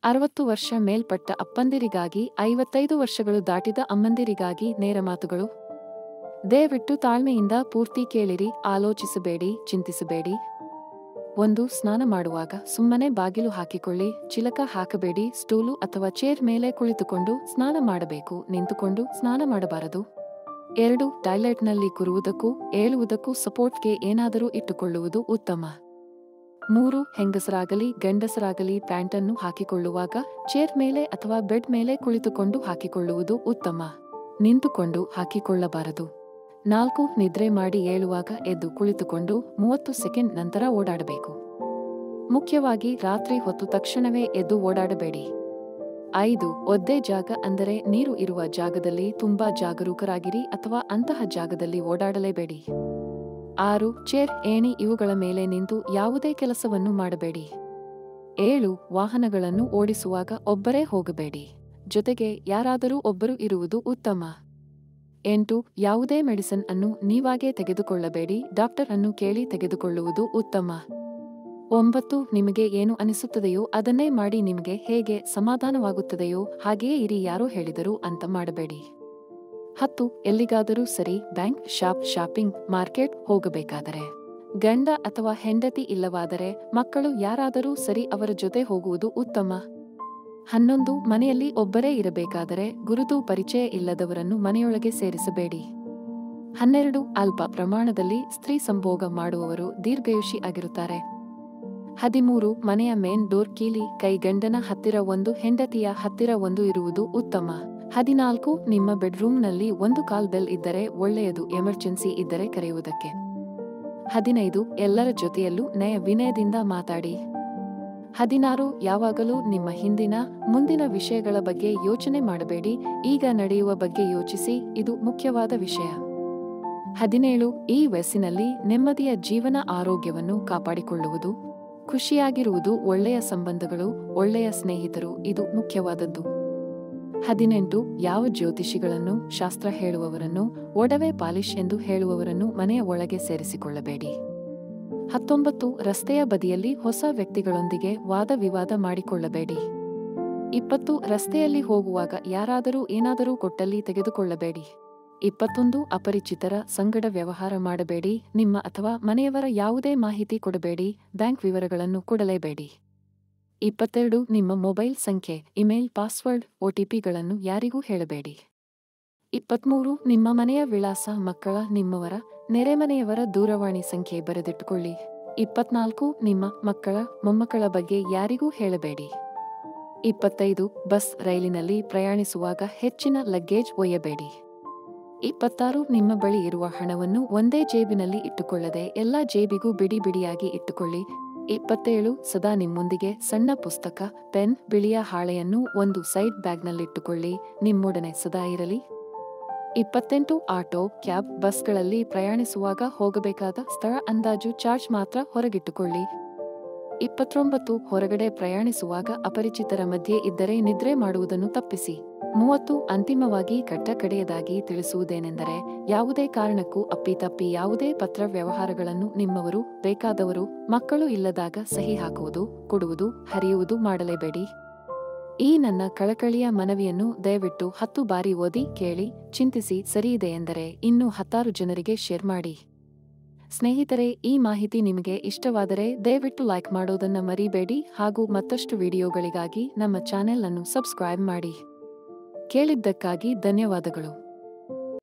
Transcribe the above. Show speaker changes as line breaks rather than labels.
ಅರವತ್ತು ವರ್ಷ ಮೇಲ್ಪಟ್ಟ ಅಪ್ಪಂದಿರಿಗಾಗಿ ಐವತ್ತೈದು ವರ್ಷಗಳು ದಾಟಿದ ಅಮ್ಮಂದಿರಿಗಾಗಿ ನೇರ ಮಾತುಗಳು ದಯವಿಟ್ಟು ತಾಳ್ಮೆಯಿಂದ ಪೂರ್ತಿ ಕೇಳಿರಿ ಆಲೋಚಿಸಬೇಡಿ ಚಿಂತಿಸಬೇಡಿ ಒಂದು ಸ್ನಾನ ಮಾಡುವಾಗ ಸುಮ್ಮನೆ ಬಾಗಿಲು ಹಾಕಿಕೊಳ್ಳಿ ಚಿಲಕ ಹಾಕಬೇಡಿ ಸ್ಟೂಲು ಅಥವಾ ಚೇರ್ ಮೇಲೆ ಕುಳಿತುಕೊಂಡು ಸ್ನಾನ ಮಾಡಬೇಕು ನಿಂತುಕೊಂಡು ಸ್ನಾನ ಮಾಡಬಾರದು ಎರಡು ಟಾಯ್ಲೆಟ್ನಲ್ಲಿ ಕೂರುವುದಕ್ಕೂ ಏಳುವುದಕ್ಕೂ ಸಪೋರ್ಟ್ಗೆ ಏನಾದರೂ ಇಟ್ಟುಕೊಳ್ಳುವುದು ಉತ್ತಮ ಮೂರು ಹೆಂಗಸರಾಗಲಿ ಗಂಡಸರಾಗಲಿ ಪ್ಯಾಂಟನ್ನು ಹಾಕಿಕೊಳ್ಳುವಾಗ ಚೇರ್ ಮೇಲೆ ಅಥವಾ ಬೆಡ್ ಮೇಲೆ ಕುಳಿತುಕೊಂಡು ಹಾಕಿಕೊಳ್ಳುವುದು ಉತ್ತಮ ನಿಂತುಕೊಂಡು ಹಾಕಿಕೊಳ್ಳಬಾರದು ನಾಲ್ಕು ನಿದ್ರೆ ಮಾಡಿ ಏಳುವಾಗ ಎದ್ದು ಕುಳಿತುಕೊಂಡು ಮೂವತ್ತು ಸೆಕೆಂಡ್ ನಂತರ ಓಡಾಡಬೇಕು ಮುಖ್ಯವಾಗಿ ರಾತ್ರಿ ಹೊತ್ತು ತಕ್ಷಣವೇ ಎದ್ದು ಓಡಾಡಬೇಡಿ ಐದು ಒದ್ದೆ ಜಾಗ ಅಂದರೆ ನೀರು ಇರುವ ಜಾಗದಲ್ಲಿ ತುಂಬಾ ಜಾಗರೂಕರಾಗಿರಿ ಅಥವಾ ಅಂತಹ ಜಾಗದಲ್ಲಿ ಓಡಾಡಲೇಬೇಡಿ ಆರು ಚೇರ್ ಏಣಿ ಇವುಗಳ ಮೇಲೆ ನಿಂತು ಯಾವುದೇ ಕೆಲಸವನ್ನು ಮಾಡಬೇಡಿ ಏಳು ವಾಹನಗಳನ್ನು ಓಡಿಸುವಾಗ ಒಬ್ಬರೇ ಹೋಗಬೇಡಿ ಜೊತೆಗೆ ಯಾರಾದರೂ ಒಬ್ಬರು ಇರುವುದು ಉತ್ತಮ ಎಂಟು ಯಾವುದೇ ಮೆಡಿಸಿನ್ ಅನ್ನು ನೀವಾಗೇ ತೆಗೆದುಕೊಳ್ಳಬೇಡಿ ಡಾಕ್ಟರ್ ಅನ್ನು ಕೇಳಿ ತೆಗೆದುಕೊಳ್ಳುವುದು ಉತ್ತಮ ಒಂಬತ್ತು ನಿಮಗೆ ಏನು ಅನಿಸುತ್ತದೆಯೋ ಅದನ್ನೇ ಮಾಡಿ ನಿಮಗೆ ಹೇಗೆ ಸಮಾಧಾನವಾಗುತ್ತದೆಯೋ ಹಾಗೆಯೇ ಇರಿ ಯಾರೋ ಹೇಳಿದರು ಅಂತ ಮಾಡಬೇಡಿ ಹತ್ತು ಎಲ್ಲಿಗಾದರೂ ಸರಿ ಬ್ಯಾಂಕ್ ಶಾಪ್ ಶಾಪಿಂಗ್ ಮಾರ್ಕೆಟ್ ಹೋಗಬೇಕಾದರೆ ಗಂಡ ಅಥವಾ ಹೆಂಡತಿ ಇಲ್ಲವಾದರೆ ಮಕ್ಕಳು ಯಾರಾದರೂ ಸರಿ ಅವರ ಜೊತೆ ಹೋಗುವುದು ಉತ್ತಮ ಹನ್ನೊಂದು ಮನೆಯಲ್ಲಿ ಒಬ್ಬರೇ ಇರಬೇಕಾದರೆ ಗುರುತು ಪರಿಚಯ ಇಲ್ಲದವರನ್ನು ಮನೆಯೊಳಗೆ ಸೇರಿಸಬೇಡಿ ಹನ್ನೆರಡು ಅಲ್ಪ ಪ್ರಮಾಣದಲ್ಲಿ ಸ್ತ್ರೀ ಸಂಭೋಗ ಮಾಡುವವರು ದೀರ್ಘಯುಷಿ ಆಗಿರುತ್ತಾರೆ ಹದಿಮೂರು ಮನೆಯ ಮೇನ್ ಡೋರ್ ಕೀಲಿ ಕೈಗಂಡನ ಹತ್ತಿರ ಒಂದು ಹೆಂಡತಿಯ ಹತ್ತಿರ ಒಂದು ಇರುವುದು ಉತ್ತಮ ಹದಿನಾಲ್ಕು ನಿಮ್ಮ ಬೆಡ್ರೂಮ್ನಲ್ಲಿ ಒಂದು ಕಾಲ್ ಬೆಲ್ ಇದ್ದರೆ ಒಳ್ಳೆಯದು ಎಮರ್ಜೆನ್ಸಿ ಇದ್ದರೆ ಕರೆಯುವುದಕ್ಕೆ ಹದಿನೈದು ಎಲ್ಲರ ಜೊತೆಯಲ್ಲೂ ನಯ ವಿನಯದಿಂದ ಮಾತಾಡಿ ಹದಿನಾರು ಯಾವಾಗಲೂ ನಿಮ್ಮ ಹಿಂದಿನ ಮುಂದಿನ ವಿಷಯಗಳ ಬಗ್ಗೆ ಯೋಚನೆ ಮಾಡಬೇಡಿ ಈಗ ನಡೆಯುವ ಬಗ್ಗೆ ಯೋಚಿಸಿ ಇದು ಮುಖ್ಯವಾದ ವಿಷಯ ಹದಿನೇಳು ಈ ವಯಸ್ಸಿನಲ್ಲಿ ನೆಮ್ಮದಿಯ ಜೀವನ ಆರೋಗ್ಯವನ್ನು ಕಾಪಾಡಿಕೊಳ್ಳುವುದು ಖುಷಿಯಾಗಿರುವುದು ಒಳ್ಳೆಯ ಸಂಬಂಧಗಳು ಒಳ್ಳೆಯ ಸ್ನೇಹಿತರು ಇದು ಮುಖ್ಯವಾದದ್ದು ಹದಿನೆಂಟು ಯಾವ ಜ್ಯೋತಿಷಿಗಳನ್ನು ಶಾಸ್ತ್ರ ಹೇಳುವವರನ್ನು ಒಡವೆ ಪಾಲಿಶ್ ಎಂದು ಹೇಳುವವರನ್ನು ಮನೆಯ ಒಳಗೆ ಸೇರಿಸಿಕೊಳ್ಳಬೇಡಿ ಹತ್ತೊಂಬತ್ತು ರಸ್ತೆಯ ಬದಿಯಲ್ಲಿ ಹೊಸ ವ್ಯಕ್ತಿಗಳೊಂದಿಗೆ ವಾದ ವಿವಾದ ಮಾಡಿಕೊಳ್ಳಬೇಡಿ ಇಪ್ಪತ್ತು ರಸ್ತೆಯಲ್ಲಿ ಹೋಗುವಾಗ ಯಾರಾದರೂ ಏನಾದರೂ ಕೊಟ್ಟಲ್ಲಿ ತೆಗೆದುಕೊಳ್ಳಬೇಡಿ ಇಪ್ಪತ್ತೊಂದು ಅಪರಿಚಿತರ ಸಂಗಡ ವ್ಯವಹಾರ ಮಾಡಬೇಡಿ ನಿಮ್ಮ ಅಥವಾ ಮನೆಯವರ ಯಾವುದೇ ಮಾಹಿತಿ ಕೊಡಬೇಡಿ ಬ್ಯಾಂಕ್ ವಿವರಗಳನ್ನು ಕೊಡಲೇಬೇಡಿ ಇಪ್ಪತ್ತೆರಡು ನಿಮ್ಮ ಮೊಬೈಲ್ ಸಂಖ್ಯೆ ಇಮೇಲ್ ಪಾಸ್ವರ್ಡ್ ಒಟಿಪಿಗಳನ್ನು ಯಾರಿಗೂ ಹೇಳಬೇಡಿ ಇಪ್ಪತ್ಮೂರು ನಿಮ್ಮ ಮನೆಯ ವಿಳಾಸ ಮಕ್ಕಳ ನಿಮ್ಮವರ ನೆರೆಮನೆಯವರ ದೂರವಾಣಿ ಸಂಖ್ಯೆ ಬರೆದಿಟ್ಟುಕೊಳ್ಳಿ ಇಪ್ಪತ್ನಾಲ್ಕು ನಿಮ್ಮ ಮಕ್ಕಳ ಮೊಮ್ಮಕ್ಕಳ ಬಗ್ಗೆ ಯಾರಿಗೂ ಹೇಳಬೇಡಿ ಇಪ್ಪತ್ತೈದು ಬಸ್ ರೈಲಿನಲ್ಲಿ ಪ್ರಯಾಣಿಸುವಾಗ ಹೆಚ್ಚಿನ ಲಗೇಜ್ ಒಯ್ಯಬೇಡಿ ಇಪ್ಪತ್ತಾರು ನಿಮ್ಮ ಬಳಿ ಇರುವ ಹಣವನ್ನು ಒಂದೇ ಜೇಬಿನಲ್ಲಿ ಇಟ್ಟುಕೊಳ್ಳದೆ ಎಲ್ಲಾ ಜೇಬಿಗೂ ಬಿಡಿ ಬಿಡಿಯಾಗಿ ಇಟ್ಟುಕೊಳ್ಳಿ ಇಪ್ಪತ್ತೇಳು ಸದಾ ನಿಮ್ಮೊಂದಿಗೆ ಸಣ್ಣ ಪುಸ್ತಕ ಪೆನ್ ಬಿಳಿಯ ಹಾಳೆಯನ್ನು ಒಂದು ಸೈಡ್ ಬ್ಯಾಗ್ನಲ್ಲಿಟ್ಟುಕೊಳ್ಳಿ ನಿಮ್ಮೊಡನೆ ಸದಾ ಇರಲಿ ಇಪ್ಪತ್ತೆಂಟು ಆಟೋ ಕ್ಯಾಬ್ ಬಸ್ಗಳಲ್ಲಿ ಪ್ರಯಾಣಿಸುವಾಗ ಹೋಗಬೇಕಾದ ಸ್ಥಳ ಅಂದಾಜು ಚಾರ್ಜ್ ಮಾತ್ರ ಹೊರಗಿಟ್ಟುಕೊಳ್ಳಿ ಇಪ್ಪತ್ತೊಂಬತ್ತು ಹೊರಗಡೆ ಪ್ರಯಾಣಿಸುವಾಗ ಅಪರಿಚಿತರ ಮಧ್ಯೆ ಇದ್ದರೆ ನಿದ್ರೆ ಮಾಡುವುದನ್ನು ತಪ್ಪಿಸಿ ಮೂವತ್ತು ಅಂತಿಮವಾಗಿ ಕಟ್ಟ ಕಡೆಯದಾಗಿ ತಿಳಿಸುವುದೇನೆಂದರೆ ಯಾವುದೇ ಕಾರಣಕ್ಕೂ ಅಪ್ಪಿತಪ್ಪಿ ಯಾವುದೇ ಪತ್ರ ವ್ಯವಹಾರಗಳನ್ನು ನಿಮ್ಮವರು ಬೇಕಾದವರು ಮಕ್ಕಳು ಇಲ್ಲದಾಗ ಸಹಿ ಹಾಕುವುದು ಕೊಡುವುದು ಹರಿಯುವುದು ಮಾಡಲೇಬೇಡಿ ಈ ನನ್ನ ಕಳಕಳಿಯ ಮನವಿಯನ್ನು ದಯವಿಟ್ಟು ಹತ್ತು ಬಾರಿ ಓದಿ ಕೇಳಿ ಚಿಂತಿಸಿ ಸರಿಯಿದೆ ಎಂದರೆ ಇನ್ನೂ ಹತ್ತಾರು ಜನರಿಗೆ ಶೇರ್ ಮಾಡಿ ಸ್ನೇಹಿತರೆ ಈ ಮಾಹಿತಿ ನಿಮಗೆ ಇಷ್ಟವಾದರೆ ದಯವಿಟ್ಟು ಲೈಕ್ ಮಾಡೋದನ್ನ ಮರಿಬೇಡಿ ಹಾಗೂ ಮತ್ತಷ್ಟು ವಿಡಿಯೋಗಳಿಗಾಗಿ ನಮ್ಮ ಚಾನೆಲ್ ಅನ್ನು ಸಬ್ಸ್ಕ್ರೈಬ್ ಮಾಡಿ ಕೇಳಿದ್ದಕ್ಕಾಗಿ ಧನ್ಯವಾದಗಳು